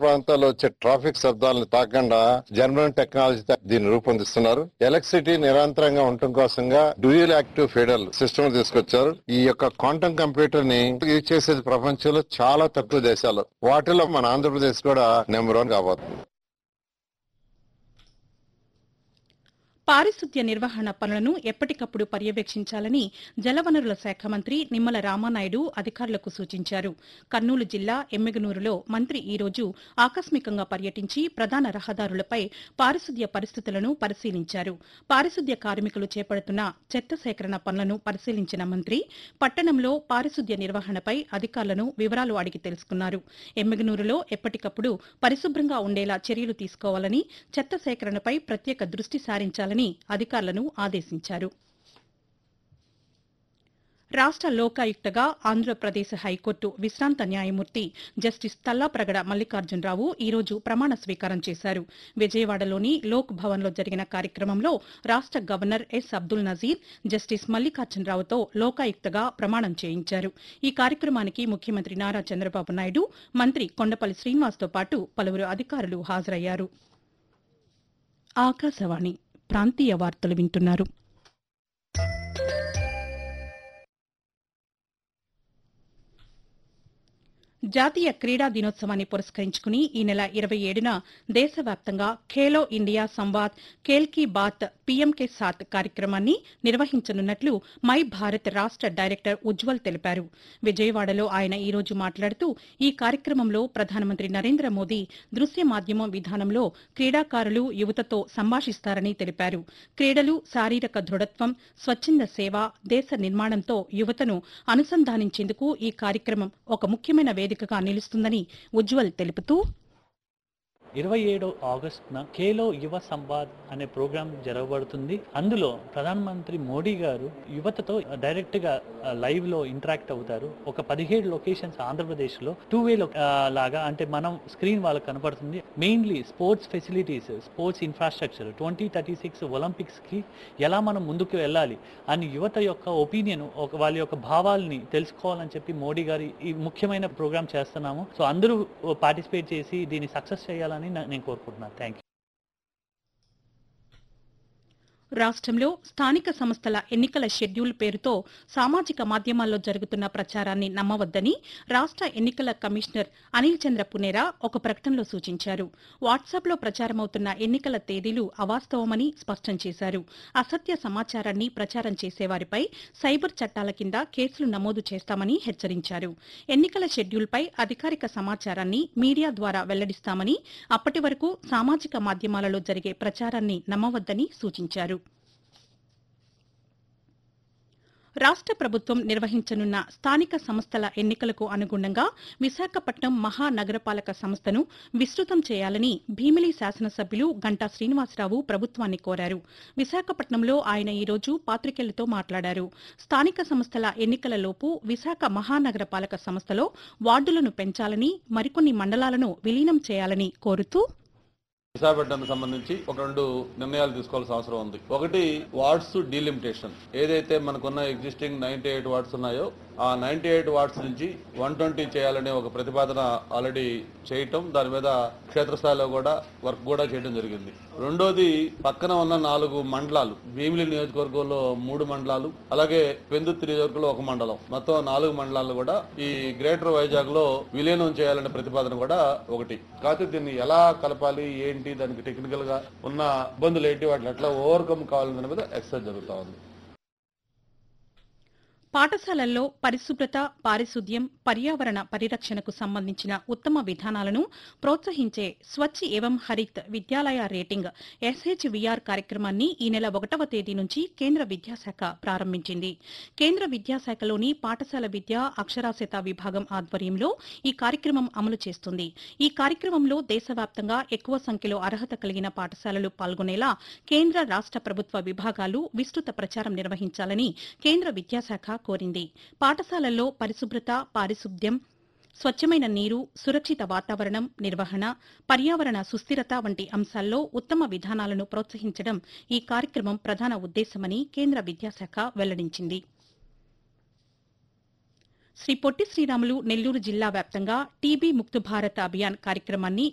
ప్రాంతాల్లో వచ్చే ట్రాఫిక్ శబ్దాలను తాకుండా జర్మన్ టెక్నాలజీతో దీన్ని రూపొందిస్తున్నారు ఎలక్ట్రిసిటీ నిరంతరంగా ఉండటం కోసంగా డ్యూయల్ యాక్టివ్ ఫీడల్ సిస్టమ్ తీసుకొచ్చారు ఈ యొక్క క్వాంటమ్ కంప్యూటర్ ని యూజ్ చేసేది ప్రపంచంలో చాలా తక్కువ దేశాలు వాటిలో మన ఆంధ్రప్రదేశ్ కూడా నెంబర్ వన్ కాబోతుంది పారిశుద్ధ్య నిర్వహణ పనులను ఎప్పటికప్పుడు పర్యవేక్షించాలని జలవనరుల శాఖ మంత్రి నిమ్మల రామానాయుడు అధికారులకు సూచించారు కర్నూలు జిల్లా ఎమ్మిగనూరులో మంత్రి ఈ రోజు ఆకస్మికంగా పర్యటించి ప్రధాన రహదారులపై పారిశుద్ధ్య పరిస్థితులను పరిశీలించారు పారిశుద్ధ్య కార్మికులు చేపడుతున్న చెత్త సేకరణ పనులను పరిశీలించిన మంత్రి పట్టణంలో పారిశుద్ధ్య నిర్వహణపై అధికారులను వివరాలు అడిగి తెలుసుకున్నారు ఎమ్మిగనూరులో ఎప్పటికప్పుడు పరిశుభ్రంగా ఉండేలా చర్యలు తీసుకోవాలని చెత్త సేకరణపై ప్రత్యేక దృష్టి సారించాలని అధికారులను ఆదేశించారు రాష్ట లోకాయుక్తగా ఆంధ్రప్రదేశ్ హైకోర్టు విశ్రాంత న్యాయమూర్తి జస్టిస్ తల్లాప్రగడ మల్లికార్జునరావు ఈ రోజు ప్రమాణ స్వీకారం చేశారు విజయవాడలోని లోక్ భవన్లో జరిగిన కార్యక్రమంలో రాష్ట governor S Abdul Nazeer justice మల్లికార్జునరావుతో లోకాయుక్తగా ప్రమాణం చేయించారు ఈ కార్యక్రమానికి ముఖ్యమంత్రి నారా చంద్రబాబు నాయుడు మంత్రి కొండపల్లి శ్రీనివాస్తో పాటు పలువురు అధికారులు హాజరయ్యారు ఆకాశవాణి ప్రాంతీయ వార్తలు వింటున్నారు జాతీయ క్రీడా దినోత్సవాన్ని పురస్కరించుకుని ఈ నెల ఇరవై ఏడున దేశవ్యాప్తంగా ఖేలో ఇండియా సంవాద్ ఖేల్ కీ బాత్ పీఎం కే సాత్ కార్యక్రమాన్ని నిర్వహించనున్నట్లు మై భారత్ రాష్ట డైరెక్టర్ ఉజ్వల్ తెలిపారు విజయవాడలో ఆయన ఈ రోజు మాట్లాడుతూ ఈ కార్యక్రమంలో ప్రధానమంత్రి నరేంద్ర మోదీ దృశ్య మాధ్యమం విధానంలో క్రీడాకారులు యువతతో సంభాషిస్తారని తెలిపారు క్రీడలు శారీరక దృఢత్వం స్వచ్ఛంద సేవ దేశ నిర్మాణంతో యువతను అనుసంధానించేందుకు ఈ కార్యక్రమం ఒక ముఖ్యమైన వేదికగా నిలుస్తుందని ఉజ్వల్ తెలుపుతూ ఇరవై ఏడు ఆగస్టున ఖేలో యువ సంవాద్ అనే ప్రోగ్రాం జరగబడుతుంది అందులో ప్రధానమంత్రి మోడీ గారు యువతతో డైరెక్ట్ గా లైవ్ లో ఇంటరాక్ట్ అవుతారు ఒక పదిహేడు లొకేషన్స్ ఆంధ్రప్రదేశ్ లో టూ వే లాగా అంటే మనం స్క్రీన్ వాళ్ళకి కనపడుతుంది mainly sports facilities sports infrastructure twenty thirty six Olympics కి ఎలా మనం ముందుకు వెళ్ళాలి అని యువత యొక్క ఒపీనియన్ ఒక వాళ్ళ యొక్క భావాల్ని తెలుసుకోవాలని చెప్పి మోడీ గారు ఈ ముఖ్యమైన ప్రోగ్రామ్ చేస్తున్నాము సో అందరూ పార్టిసిపేట్ చేసి దీన్ని సక్సెస్ చేయాలని నా- నేను కోరుకుంటున్నాను థ్యాంక్ యూ రాష్ట్రంలో స్థానిక సంస్థల ఎన్నికల షెడ్యూల్ పేరుతో సామాజిక మాధ్యమాల్లో జరుగుతున్న ప్రచారాన్ని నమ్మవద్దని రాష్ట్ర ఎన్నికల కమిషనర్ అనిల్ చంద్ర పునేరా ఒక ప్రకటనలో సూచించారు వాట్సాప్లో ప్రచారమవుతున్న ఎన్నికల తేదీలు అవాస్తవమని స్పష్టం చేశారు అసత్య సమాచారాన్ని ప్రచారం చేసేవారిపై సైబర్ చట్టాల కింద కేసులు నమోదు చేస్తామని హెచ్చరించారు ఎన్నికల షెడ్యూల్పై అధికారిక సమాచారాన్ని మీడియా ద్వారా వెల్లడిస్తామని అప్పటి వరకు సామాజిక మాధ్యమాలలో జరిగే ప్రచారాన్ని నమ్మవద్దని సూచించారు రాష్ట్ర ప్రభుత్వం నిర్వహించనున్న స్థానిక సంస్థల ఎన్నికలకు అనుగుణంగా విశాఖపట్నం మహానగరపాలక సంస్థను విస్తృతం చేయాలని భీమిలి శాసనసభ్యులు గంటా శ్రీనివాసరావు ప్రభుత్వాన్ని కోరారు విశాఖపట్నంలో ఆయన ఈ రోజు పాత్రికేయులతో మాట్లాడారు స్థానిక సంస్థల ఎన్నికలలోపు విశాఖ మహానగరపాలక సంస్థలో వార్డులను పెంచాలని మరికొన్ని మండలాలను విలీనం చేయాలని కోరుతూ విశాఖపట్నానికి సంబంధించి ఒక రెండు నిర్ణయాలు తీసుకోవాల్సిన అవసరం ఉంది ఒకటి వార్డ్స్ డీలిమిటేషన్ ఏదైతే మనకున్న ఎగ్జిస్టింగ్ నైన్టీ ఎయిట్ వార్డ్స్ ఉన్నాయో ఆ నైన్టీ ఎయిట్ వార్డ్స్ నుంచి వన్ ట్వంటీ చేయాలనే ఒక ప్రతిపాదన ఆల్రెడీ చేయటం దాని మీద క్షేత్రస్థాయిలో కూడా వర్క్ కూడా చేయడం జరిగింది రెండోది పక్కన ఉన్న నాలుగు మండలాలు భీమిలి నియోజకవర్గంలో మూడు మండలాలు అలాగే పెందుత్తి నియోజకవర్గంలో ఒక మండలం మొత్తం నాలుగు మండలాలు కూడా ఈ గ్రేటర్ వైజాగ్ లో విలీనం చేయాలనే ప్రతిపాదన కూడా ఒకటి కాకపోతే దీన్ని ఎలా కలపాలి ఏంటి దానికి టెక్నికల్ గా ఉన్న ఇబ్బందులు ఏంటి వాటిని ఎట్లా ఓవర్కమ్ కావాలనే దాని మీద ఎక్సర్సైజ్ జరుగుతా ఉంది పాఠశాలల్లో పరిశుభ్రత పారిశుద్ధ్యం పర్యావరణ పరిరక్షణకు సంబంధించిన ఉత్తమ విధానాలను ప్రోత్సహించే స్వచ్ఛ ఏవం హరిత్ విద్యాలయ రేటింగ్ ఎస్హెచ్విఆర్ కార్యక్రమాన్ని ఈ నెల ఒకటవ తేదీ నుంచి కేంద్ర విద్యాశాఖ ప్రారంభించింది కేంద్ర విద్యాశాఖలోని పాఠశాల విద్య అక్షరాస్యత విభాగం ఆధ్వర్యంలో ఈ కార్యక్రమం అమలు చేస్తుంది ఈ కార్యక్రమంలో దేశవ్యాప్తంగా ఎక్కువ సంఖ్యలో అర్హత కలిగిన పాఠశాలలు పాల్గొనేలా కేంద్ర రాష్ట ప్రభుత్వ విభాగాలు విస్తృత ప్రచారం నిర్వహించాలని కేంద్ర విద్యాశాఖ కోరింది పాఠశాలల్లో పరిశుభ్రత పారిశుద్ధ్యం స్వచ్ఛమైన నీరు సురక్షిత వాతావరణం నిర్వహణ పర్యావరణ సుస్థిరత వంటి అంశాల్లో ఉత్తమ విధానాలను ప్రోత్సహించడం ఈ కార్యక్రమం ప్రధాన ఉద్దేశమని కేంద్ర విద్యాశాఖ వెల్లడించింది శ్రీ పొట్టి శ్రీరాములు నెల్లూరు జిల్లా వ్యాప్తంగా టీబీ ముక్త భారత్ అభియాన్ కార్యక్రమాన్ని